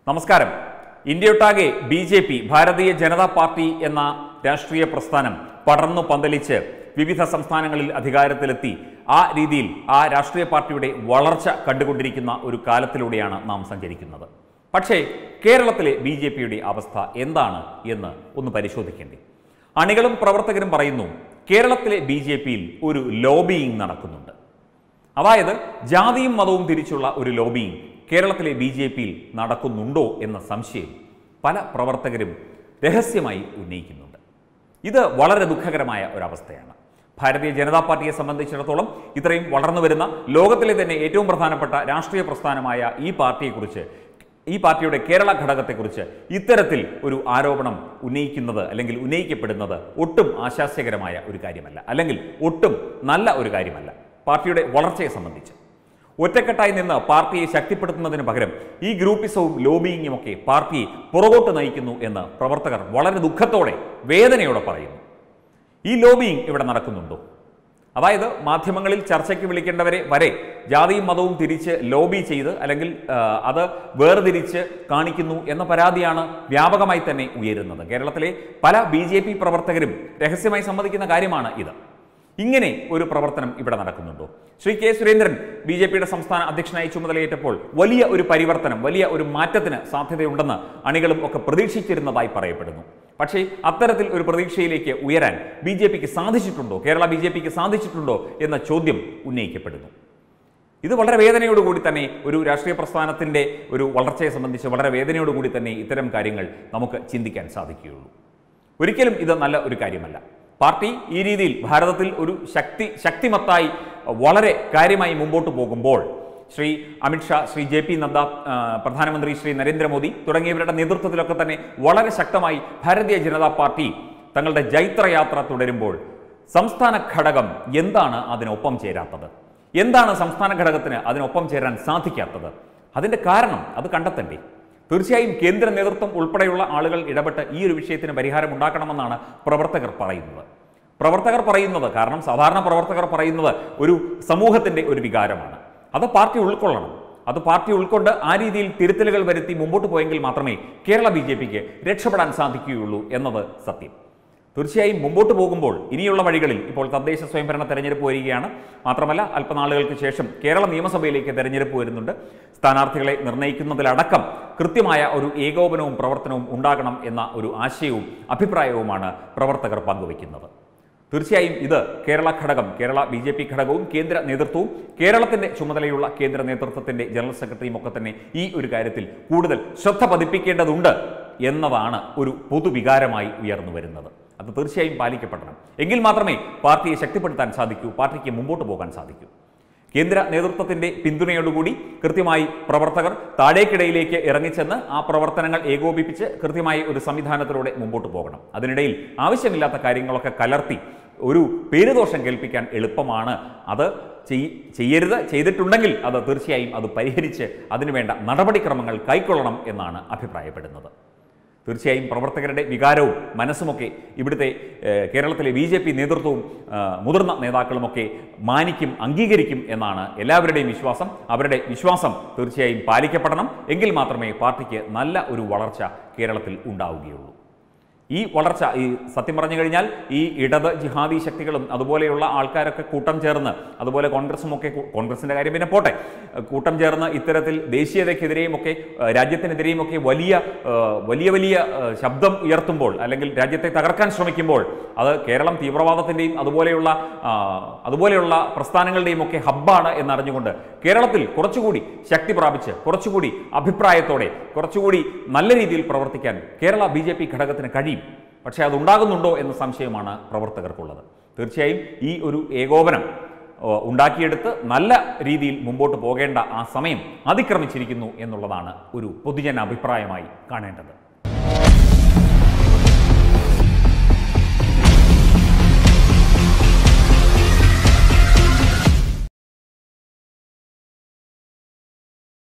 നമസ്കാരം ഇന്ത്യയൊട്ടാകെ B J P ഭാരതീയ Janata party എന്ന രാഷ്ട്രീയ പ്രസ്ഥാനം പടർന്നു പന്തലിച്ച് വിവിധ സംസ്ഥാനങ്ങളിൽ അധികാരത്തിലെത്തി ആ രീതിയിൽ ആ രാഷ്ട്രീയ പാർട്ടിയുടെ വളർച്ച കണ്ടുകൊണ്ടിരിക്കുന്ന ഒരു കാലത്തിലൂടെയാണ് നാം സഞ്ചരിക്കുന്നത് പക്ഷേ കേരളത്തിലെ ബി ജെ പിയുടെ അവസ്ഥ എന്താണ് എന്ന് ഒന്ന് പരിശോധിക്കേണ്ടി അണികളും പ്രവർത്തകരും പറയുന്നു കേരളത്തിലെ ബി ജെ പിയിൽ ഒരു ലോബിയിങ് നടക്കുന്നുണ്ട് അതായത് ജാതിയും മതവും തിരിച്ചുള്ള ഒരു ലോബിയിങ് കേരളത്തിലെ ബി ജെ പിയിൽ നടക്കുന്നുണ്ടോ എന്ന സംശയം പല പ്രവർത്തകരും രഹസ്യമായി ഉന്നയിക്കുന്നുണ്ട് ഇത് വളരെ ദുഃഖകരമായ ഒരവസ്ഥയാണ് ഭാരതീയ ജനതാ പാർട്ടിയെ സംബന്ധിച്ചിടത്തോളം ഇത്രയും വളർന്നു വരുന്ന ലോകത്തിലെ തന്നെ ഏറ്റവും പ്രധാനപ്പെട്ട രാഷ്ട്രീയ പ്രസ്ഥാനമായ ഈ പാർട്ടിയെക്കുറിച്ച് ഈ പാർട്ടിയുടെ കേരള ഘടകത്തെക്കുറിച്ച് ഇത്തരത്തിൽ ഒരു ആരോപണം ഉന്നയിക്കുന്നത് അല്ലെങ്കിൽ ഉന്നയിക്കപ്പെടുന്നത് ഒട്ടും ആശാസ്യകരമായ ഒരു കാര്യമല്ല അല്ലെങ്കിൽ ഒട്ടും നല്ല ഒരു കാര്യമല്ല പാർട്ടിയുടെ വളർച്ചയെ സംബന്ധിച്ച് ഒറ്റക്കെട്ടായി നിന്ന് പാർട്ടിയെ ശക്തിപ്പെടുത്തുന്നതിന് പകരം ഈ ഗ്രൂപ്പിസവും ലോബിയിങ്ങും ഒക്കെ പാർട്ടിയെ പുറകോട്ട് നയിക്കുന്നു എന്ന് പ്രവർത്തകർ വളരെ ദുഃഖത്തോടെ വേദനയോടെ പറയുന്നു ഈ ലോബിയിങ് ഇവിടെ നടക്കുന്നുണ്ടോ അതായത് മാധ്യമങ്ങളിൽ ചർച്ചയ്ക്ക് വിളിക്കേണ്ടവരെ വരെ ജാതിയും മതവും തിരിച്ച് ലോബി ചെയ്ത് അല്ലെങ്കിൽ ആ, അത് വേർതിരിച്ച് കാണിക്കുന്നു എന്ന പരാതിയാണ് വ്യാപകമായി തന്നെ ഉയരുന്നത് കേരളത്തിലെ പല ബി പ്രവർത്തകരും രഹസ്യമായി സമ്മതിക്കുന്ന കാര്യമാണ് ഇത് ഇങ്ങനെ ഒരു പ്രവർത്തനം ഇവിടെ നടക്കുന്നുണ്ടോ Shri K Surendran B J പിയുടെ സംസ്ഥാന അധ്യക്ഷനായി ചുമതലയേറ്റപ്പോൾ വലിയ ഒരു പരിവർത്തനം വലിയ ഒരു മാറ്റത്തിന് സാധ്യതയുണ്ടെന്ന് അണികളും ഒക്കെ പ്രതീക്ഷിച്ചിരുന്നതായി പറയപ്പെടുന്നു പക്ഷേ അത്തരത്തിൽ ഒരു പ്രതീക്ഷയിലേക്ക് ഉയരാൻ ബി ജെ പിക്ക് സാധിച്ചിട്ടുണ്ടോ കേരള ബി ജെ പിക്ക് സാധിച്ചിട്ടുണ്ടോ എന്ന ചോദ്യം ഉന്നയിക്കപ്പെടുന്നു ഇത് വളരെ വേദനയോടുകൂടി തന്നെ ഒരു രാഷ്ട്രീയ പ്രസ്ഥാനത്തിൻ്റെ ഒരു വളർച്ചയെ സംബന്ധിച്ച് വളരെ വേദനയോടുകൂടി തന്നെ ഇത്തരം കാര്യങ്ങൾ നമുക്ക് ചിന്തിക്കാൻ സാധിക്കുകയുള്ളൂ ഒരിക്കലും ഇത് നല്ല ഒരു കാര്യമല്ല പാർട്ടി ഈ രീതിയിൽ ഭാരതത്തിൽ ഒരു ശക്തി ശക്തിമത്തായി വളരെ കാര്യമായി മുമ്പോട്ട് പോകുമ്പോൾ ശ്രീ അമിത്ഷാ ശ്രീ ജെ പി നദ്ദ ആ, പ്രധാനമന്ത്രി ശ്രീ നരേന്ദ്രമോദി തുടങ്ങിയവരുടെ നേതൃത്വത്തിലൊക്കെ തന്നെ വളരെ ശക്തമായി ഭാരതീയ ജനതാ പാർട്ടി തങ്ങളുടെ ജൈത്രയാത്ര തുടരുമ്പോൾ സംസ്ഥാന ഘടകം എന്താണ് അതിനൊപ്പം ചേരാത്തത് എന്താണ് സംസ്ഥാന ഘടകത്തിന് അതിനൊപ്പം ചേരാൻ സാധിക്കാത്തത് അതിൻ്റെ കാരണം അത് കണ്ടെത്തണ്ടേ തീർച്ചയായും കേന്ദ്ര നേതൃത്വം ഉൾപ്പെടെയുള്ള ആളുകൾ ഇടപെട്ട് ഈ ഒരു വിഷയത്തിന് പരിഹാരം ഉണ്ടാക്കണമെന്നാണ് പ്രവർത്തകർ പറയുന്നത് പ്രവർത്തകർ പറയുന്നത് കാരണം സാധാരണ പ്രവർത്തകർ പറയുന്നത് ഒരു സമൂഹത്തിൻ്റെ ഒരു വികാരമാണ് അത് പാർട്ടി ഉൾക്കൊള്ളണം അത് പാർട്ടി ഉൾക്കൊണ്ട് ആ രീതിയിൽ തിരുത്തലുകൾ വരുത്തി മുമ്പോട്ട് പോയെങ്കിൽ മാത്രമേ കേരള ബി ജെ പിക്ക് രക്ഷപ്പെടാൻ സാധിക്കുകയുള്ളൂ എന്നത് സത്യം തീർച്ചയായും മുമ്പോട്ട് പോകുമ്പോൾ ഇനിയുള്ള വഴികളിൽ ഇപ്പോൾ തദ്ദേശ സ്വയംഭരണ തെരഞ്ഞെടുപ്പ് വരികയാണ് മാത്രമല്ല അല്പനാളുകൾക്ക് ശേഷം കേരള നിയമസഭയിലേക്ക് തെരഞ്ഞെടുപ്പ് വരുന്നുണ്ട് സ്ഥാനാർത്ഥികളെ നിർണ്ണയിക്കുന്നതിലടക്കം കൃത്യമായ ഒരു ഏകോപനവും പ്രവർത്തനവും ഉണ്ടാകണം എന്ന ഒരു ആശയവും അഭിപ്രായവുമാണ് പ്രവർത്തകർ പങ്കുവയ്ക്കുന്നത് തീർച്ചയായും ഇത് കേരള ഘടകം കേരള ബി ജെ പി ഘടകവും കേന്ദ്ര നേതൃത്വവും കേരളത്തിന്റെ ചുമതലയുള്ള കേന്ദ്ര നേതൃത്വത്തിന്റെ ജനറൽ സെക്രട്ടറിയും ഒക്കെ തന്നെ ഈ ഒരു കാര്യത്തിൽ കൂടുതൽ ശ്രദ്ധ പതിപ്പിക്കേണ്ടതുണ്ട് എന്നതാണ് ഒരു പൊതുവികാരമായി ഉയർന്നു വരുന്നത് അത് തീർച്ചയായും പാലിക്കപ്പെടണം എങ്കിൽ മാത്രമേ പാർട്ടിയെ ശക്തിപ്പെടുത്താൻ സാധിക്കൂ പാർട്ടിക്ക് മുമ്പോട്ട് പോകാൻ സാധിക്കൂ കേന്ദ്ര നേതൃത്വത്തിന്റെ പിന്തുണയോടുകൂടി കൃത്യമായി പ്രവർത്തകർ താഴേക്കിടയിലേക്ക് ഇറങ്ങിച്ചെന്ന് ആ പ്രവർത്തനങ്ങൾ ഏകോപിപ്പിച്ച് കൃത്യമായി ഒരു സംവിധാനത്തിലൂടെ മുമ്പോട്ട് പോകണം അതിനിടയിൽ ആവശ്യമില്ലാത്ത കാര്യങ്ങളൊക്കെ കലർത്തി ഒരു പേരുദോഷം കേൾപ്പിക്കാൻ എളുപ്പമാണ് അത് ചെയ്- ചെയ്യരുത് ചെയ്തിട്ടുണ്ടെങ്കിൽ അത് തീർച്ചയായും അത് പരിഹരിച്ച് അതിനുവേണ്ട നടപടിക്രമങ്ങൾ കൈക്കൊള്ളണം എന്നാണ് അഭിപ്രായപ്പെടുന്നത് തീർച്ചയായും പ്രവർത്തകരുടെ വികാരവും മനസ്സുമൊക്കെ ഇവിടുത്തെ ഏഹ്, കേരളത്തിലെ ബി ജെ പി നേതൃത്വവും ആ, മുതിർന്ന നേതാക്കളുമൊക്കെ മാനിക്കും അംഗീകരിക്കും എന്നാണ് എല്ലാവരുടെയും വിശ്വാസം അവരുടെ വിശ്വാസം തീർച്ചയായും പാലിക്കപ്പെടണം എങ്കിൽ മാത്രമേ പാർട്ടിക്ക് നല്ല ഒരു വളർച്ച കേരളത്തിൽ ഉണ്ടാവുകയുള്ളൂ ഈ വളർച്ച ഈ സത്യം പറഞ്ഞു കഴിഞ്ഞാൽ ഈ ഇടത് ജിഹാദി ശക്തികളും അതുപോലെയുള്ള ആൾക്കാരൊക്കെ കൂട്ടം ചേർന്ന് അതുപോലെ കോൺഗ്രസും ഒക്കെ കൂ- കോൺഗ്രസിന്റെ കാര്യം പിന്നെ പോട്ടെ കൂട്ടം ചേർന്ന് ഇത്തരത്തിൽ ദേശീയതയ്ക്കെതിരെയും ഒക്കെ ഏഹ്, രാജ്യത്തിനെതിരെയും ഒക്കെ വലിയ ഏഹ്, വലിയ വലിയ ഏഹ്, ശബ്ദം ഉയർത്തുമ്പോൾ അല്ലെങ്കിൽ രാജ്യത്തെ തകർക്കാൻ ശ്രമിക്കുമ്പോൾ അത് കേരളം തീവ്രവാദത്തിന്റെയും അതുപോലെയുള്ള ആ, അതുപോലെയുള്ള പ്രസ്ഥാനങ്ങളുടെയും ഒക്കെ ഹബ്ബാണ് എന്നറിഞ്ഞുകൊണ്ട് കേരളത്തിൽ കുറച്ചുകൂടി ശക്തി പ്രാപിച്ച് കുറച്ചുകൂടി അഭിപ്രായത്തോടെ കുറച്ചുകൂടി നല്ല രീതിയിൽ പ്രവർത്തിക്കാൻ കേരള ബി ജെ പി ഘടകത്തിന് കഴിയും പക്ഷേ അതുണ്ടാകുന്നുണ്ടോ എന്ന സംശയമാണ് പ്രവർത്തകർക്കുള്ളത് തീർച്ചയായും ഈ ഒരു ഏകോപനം ഓ, ഉണ്ടാക്കിയെടുത്ത് നല്ല രീതിയിൽ മുമ്പോട്ട് പോകേണ്ട ആ സമയം അതിക്രമിച്ചിരിക്കുന്നു എന്നുള്ളതാണ് ഒരു പൊതുജന അഭിപ്രായമായി കാണേണ്ടത്